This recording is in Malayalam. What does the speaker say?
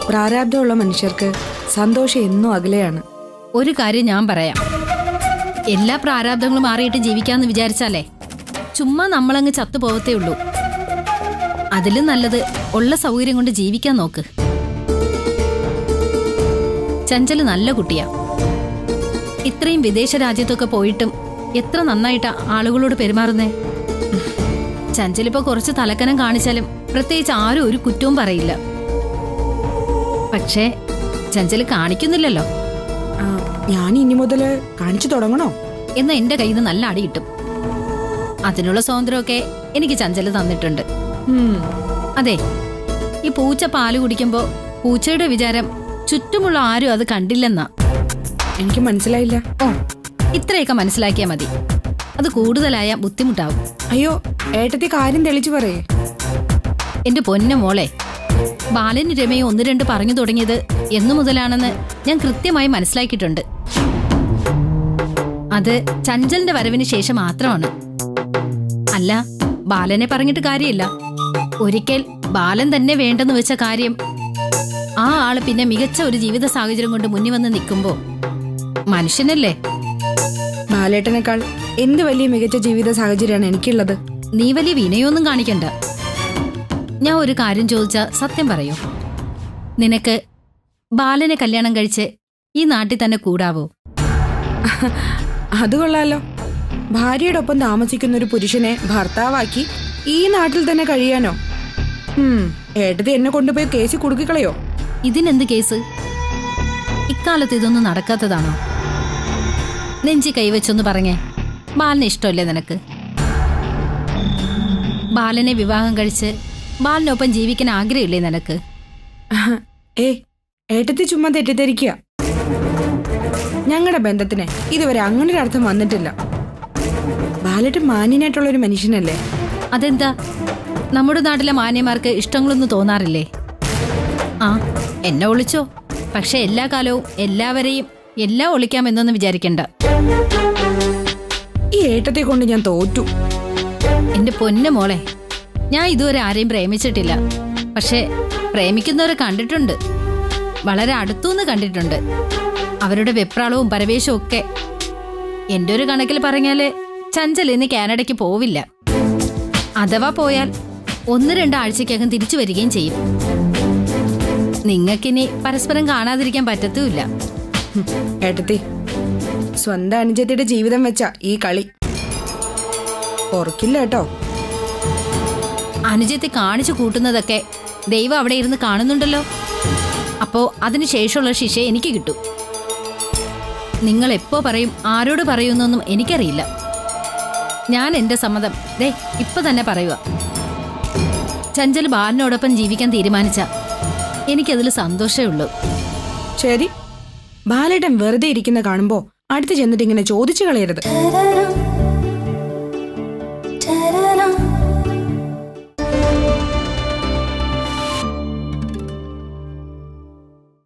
പ്രാരാബ്ധമുള്ള മനുഷ്യർക്ക് സന്തോഷം എന്നും അകലെയാണ് ഒരു കാര്യം ഞാൻ പറയാം എല്ലാ പ്രാരാബ്ദങ്ങളും മാറിയിട്ട് ജീവിക്കാന്ന് വിചാരിച്ചാലേ ചുമ്മാ നമ്മളങ്ങ് ചത്തുപോകത്തേ ഉള്ളൂ അതിലും നല്ലത് ഉള്ള സൗകര്യം കൊണ്ട് ജീവിക്കാൻ നോക്ക് ചഞ്ചല് നല്ല കുട്ടിയാ ഇത്രയും വിദേശ രാജ്യത്തൊക്കെ പോയിട്ടും എത്ര നന്നായിട്ടാ ആളുകളോട് പെരുമാറുന്നേ ചഞ്ചലിപ്പോ കുറച്ച് തലക്കനം കാണിച്ചാലും പ്രത്യേകിച്ച് ആരും ഒരു കുറ്റവും പറയില്ല പക്ഷേ ചഞ്ചല് കാണിക്കുന്നില്ലല്ലോ ആ, ഞാൻ ഇനി മുതൽ കാണിച്ചു തുടങ്ങണോ എന്നാ എന്റെ കയ്യിൽ നിന്ന് നല്ല അടി കിട്ടും അതിനുള്ള സ്വാതന്ത്ര്യമൊക്കെ എനിക്ക് ചഞ്ചല് തന്നിട്ടുണ്ട് ഉം, അതെ ഈ പൂച്ച പാല് കുടിക്കുമ്പോ പൂച്ചയുടെ വിചാരം ചുറ്റുമുള്ള ആരും അത് കണ്ടില്ലെന്നാ എനിക്ക് മനസ്സിലായില്ല ഓ ഇത്രയൊക്കെ മനസ്സിലാക്കിയാ മതി അത് കൂടുതലായ ബുദ്ധിമുട്ടാവും അയ്യോ ഏട്ടത്തി കാര്യം തെളിച്ചു പറയേ എന്റെ പൊന്ന മോളെ ബാലന് രമയും ഒന്ന് രണ്ട് പറഞ്ഞു തുടങ്ങിയത് എന്നു മുതലാണെന്ന് ഞാൻ കൃത്യമായി മനസ്സിലാക്കിയിട്ടുണ്ട് അത് ചഞ്ചലിന്റെ വരവിന് ശേഷം മാത്രമാണ് അല്ല ബാലനെ പറഞ്ഞിട്ട് കാര്യമില്ല ഒരിക്കൽ ബാലൻ തന്നെ വേണ്ടെന്ന് വെച്ച കാര്യം ആ ആള് പിന്നെ മികച്ച ഒരു ജീവിത സാഹചര്യം കൊണ്ട് മുന്നിൽ വന്ന് നിൽക്കുമ്പോ മനുഷ്യനല്ലേ ബാലേട്ടനേക്കാൾ എന്ത് വലിയ മികച്ച ജീവിത സാഹചര്യമാണ് എനിക്കുള്ളത് നീ വലിയ വിനയൊന്നും കാണിക്കണ്ട ഞാൻ ഒരു കാര്യം ചോദിച്ചാ സത്യം പറയൂ നിനക്ക് ബാലനെ കല്യാണം കഴിച്ച് ഈ നാട്ടിൽ തന്നെ കൂടാവോ അത് കൊള്ളാലോ ഭാര്യയുടെ ഒപ്പം താമസിക്കുന്ന ഒരു പുരുഷനെ ഭർത്താവാക്കി ഈ നാട്ടിൽ തന്നെ കഴിയാനോ ഉം ഏട്ടത്തി എന്നെ കൊണ്ടുപോയി കേസിൽ കുടുക്കിക്കളയോ ഇതിനെന്ത് കേസ് ഇക്കാലത്ത് ഇതൊന്നും നടക്കാത്തതാണോ നെഞ്ചി കൈവച്ചൊന്ന് പറഞ്ഞേ ബാലനെ ഇഷ്ടമല്ലേ നിനക്ക് ബാലനെ വിവാഹം കഴിച്ച് ബാലനൊപ്പം ജീവിക്കാൻ ആഗ്രഹമില്ലേ നിനക്ക് ഏ ഏട്ടത്തി ചുമ്മാ തെറ്റിദ്ധരിക്കുക ഞങ്ങളുടെ ബന്ധത്തിന് ഇതുവരെ അങ്ങനെ ഒരു അർത്ഥം വന്നിട്ടില്ല ബാലേട്ടൻ മാന്യനായിട്ടുള്ള ഒരു മനുഷ്യനല്ലേ അതെന്താ നമ്മുടെ നാട്ടിലെ മാന്യന്മാർക്ക് ഇഷ്ടങ്ങളൊന്നും തോന്നാറില്ലേ ആ എന്നെ ഒളിച്ചോ പക്ഷെ എല്ലാ കാലവും എല്ലാവരെയും എല്ലാം ഒളിക്കാമെന്നൊന്നും വിചാരിക്കണ്ട ഈ ഏട്ടത്തെ കൊണ്ട് ഞാൻ തോറ്റു എന്റെ പൊന്നു മോളെ ഞാൻ ഇതുവരെ ആരെയും പ്രേമിച്ചിട്ടില്ല പക്ഷെ പ്രേമിക്കുന്നവരെ കണ്ടിട്ടുണ്ട് വളരെ അടുത്തുനിന്ന് കണ്ടിട്ടുണ്ട് അവരുടെ വെപ്രാളവും പരവേശവും ഒക്കെ എന്റെ ഒരു കണക്കിൽ പറഞ്ഞാല് ചഞ്ചൽ ഇന്ന് കാനഡയ്ക്ക് പോവില്ല അഥവാ പോയാൽ ഒന്ന് രണ്ടാഴ്ചക്കകം തിരിച്ചു വരികയും ചെയ്യും നിങ്ങൾക്കിനി പരസ്പരം കാണാതിരിക്കാൻ പറ്റത്തുമില്ല ഹും, ഏട്ടത്തി സ്വന്തം അനുജത്തിയുടെ ജീവിതം വെച്ച ഈ കളി ഓർക്കില്ല കേട്ടോ അനുജത്തെ കാണിച്ചു കൂട്ടുന്നതൊക്കെ ദൈവം അവിടെ ഇരുന്ന് കാണുന്നുണ്ടല്ലോ അപ്പോ അതിന് ശേഷമുള്ള ശിക്ഷ എനിക്ക് കിട്ടും നിങ്ങൾ എപ്പോ പറയും ആരോട് പറയുന്നൊന്നും എനിക്കറിയില്ല ഞാൻ എന്റെ സമ്മതം ദേ ഇപ്പൊ തന്നെ പറയുക ചഞ്ചൽ ബാലിനോടൊപ്പം ജീവിക്കാൻ തീരുമാനിച്ച എനിക്കതിൽ സന്തോഷമേ ഉള്ളൂ ശരി ബാലേട്ടൻ വെറുതെ ഇരിക്കുന്ന കാണുമ്പോ അടുത്ത് ചെന്നിട്ട് ഇങ്ങനെ ചോദിച്ചു കളയരുത്